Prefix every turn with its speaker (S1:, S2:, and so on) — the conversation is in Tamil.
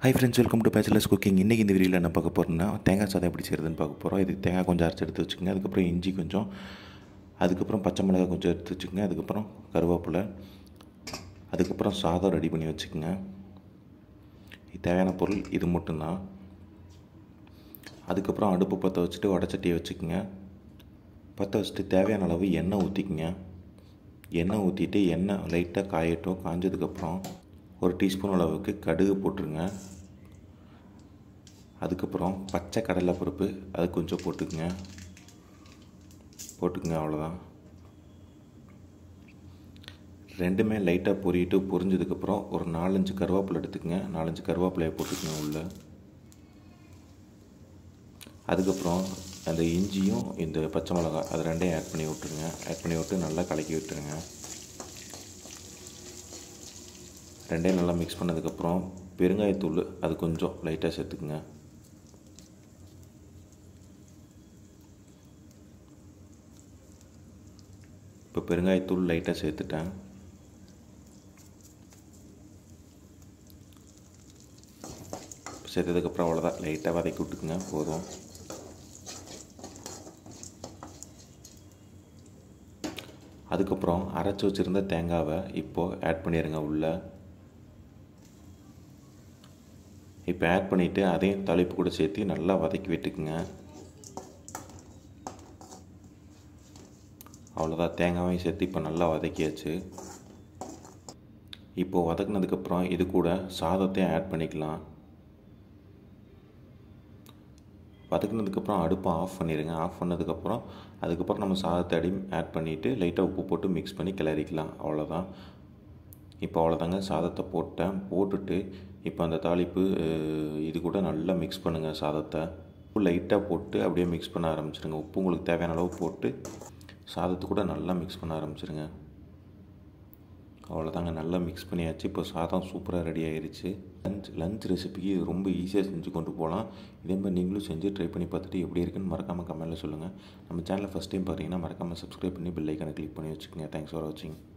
S1: high friends welcome to bachelors cooking இன்றைக்கி இந்த வீடியோவில் என்ன பார்க்க போகிறோம்னா தேங்காய் சாதம் எப்படி செய்கிறதுன்னு பார்க்க போகிறோம் இது தேங்காய் கொஞ்சம் அரைச்சி எடுத்து வச்சுக்கோங்க அதுக்கப்புறம் இஞ்சி கொஞ்சம் அதுக்கப்புறம் பச்சை மிளகாய் கொஞ்சம் எடுத்து வச்சுக்கோங்க அதுக்கப்புறம் கருவேப்பிலை அதுக்கப்புறம் சாதம் ரெடி பண்ணி வச்சுக்கோங்க இது தேவையான பொருள் இது மட்டும்தான் அதுக்கப்புறம் அடுப்பு பற்ற வச்சுட்டு வடச்சட்டியை வச்சுக்கோங்க பற்ற வச்சுட்டு தேவையான அளவு எண்ணெய் ஊற்றிக்குங்க எண்ணெய் ஊற்றிட்டு எண்ணெய் லைட்டாக காயட்டும் காஞ்சதுக்கப்புறம் ஒரு டீஸ்பூன் அளவுக்கு கடுகு போட்டுருங்க அதுக்கப்புறம் பச்சை கடலை பருப்பு அது கொஞ்சம் போட்டுக்குங்க போட்டுக்குங்க அவ்வளோதான் ரெண்டுமே லைட்டாக பொரியிட்டு பொரிஞ்சதுக்கப்புறம் ஒரு நாலஞ்சு கருவேப்பிலை எடுத்துக்கங்க நாலஞ்சு கருவேப்பிலையை போட்டுக்குங்க உள்ளே அதுக்கப்புறம் அந்த இஞ்சியும் இந்த பச்சை மிளகாய் அது ரெண்டையும் ஆட் பண்ணி விட்டுருங்க ஆட் பண்ணி விட்டு நல்லா கலக்கி விட்டுருங்க ரெண்டையும் நல்லா மிக்ஸ் பண்ணதுக்கப்புறம் பெருங்காயத்தூள் அது கொஞ்சம் லைட்டாக சேர்த்துக்குங்க இப்போ பெருங்காயத்தூள் லைட்டாக சேர்த்துட்டேன் சேர்த்ததுக்கப்புறம் அவ்வளோதான் லைட்டாக வதக்கி விட்டுக்குங்க போதும் அதுக்கப்புறம் அரைச்சி வச்சுருந்த தேங்காவை இப்போது ஆட் பண்ணிடுங்க உள்ளே இப்போ ஆட் பண்ணிவிட்டு அதையும் தலைப்பு கூட சேர்த்து நல்லா வதக்கி விட்டுக்குங்க அவ்வளோதான் தேங்காவையும் சேர்த்து இப்போ நல்லா வதக்கியாச்சு இப்போது வதக்குனதுக்கப்புறம் இது கூட சாதத்தையும் ஆட் பண்ணிக்கலாம் வதக்குனதுக்கப்புறம் அடுப்பை ஆஃப் பண்ணிடுங்க ஆஃப் பண்ணதுக்கப்புறம் அதுக்கப்புறம் நம்ம சாதத்தை அடி ஆட் பண்ணிவிட்டு லைட்டாக உப்பு போட்டு மிக்ஸ் பண்ணி கிளறிக்கலாம் அவ்வளோதான் இப்போ அவ்வளோதாங்க சாதத்தை போட்டேன் போட்டுட்டு இப்போ அந்த தாளிப்பு இது கூட நல்லா மிக்ஸ் பண்ணுங்கள் சாதத்தை உப்பு லைட்டாக போட்டு அப்படியே மிக்ஸ் பண்ண ஆரம்பிச்சிருங்க உப்பு உங்களுக்கு தேவையான அளவு போட்டு சாதத்து கூட நல்லா மிக்ஸ் பண்ண ஆரம்பிச்சிருங்க அவ்வளோதாங்க நல்லா மிக்ஸ் பண்ணியாச்சு இப்போ சாதம் சூப்பராக ரெடி ஆயிடுச்சு லஞ்ச் லஞ்ச் ரெசிபிக்கு இது ரொம்ப ஈஸியாக செஞ்சு கொண்டு போகலாம் இதே மாதிரி நீங்களும் செஞ்சு ட்ரை பண்ணி பார்த்துட்டு எப்படி இருக்குன்னு மறக்காமல் கமெண்ட்டில் சொல்லுங்கள் நம்ம சேனலை ஃபஸ்ட் டைம் பார்த்தீங்கன்னா மறக்காமல் சப்ஸ்கிரைப் பண்ணி பெல் ஐக்கனை கிளிக் பண்ணி வச்சுக்கோங்க தேங்க்ஸ் ஃபார் வாட்சிங்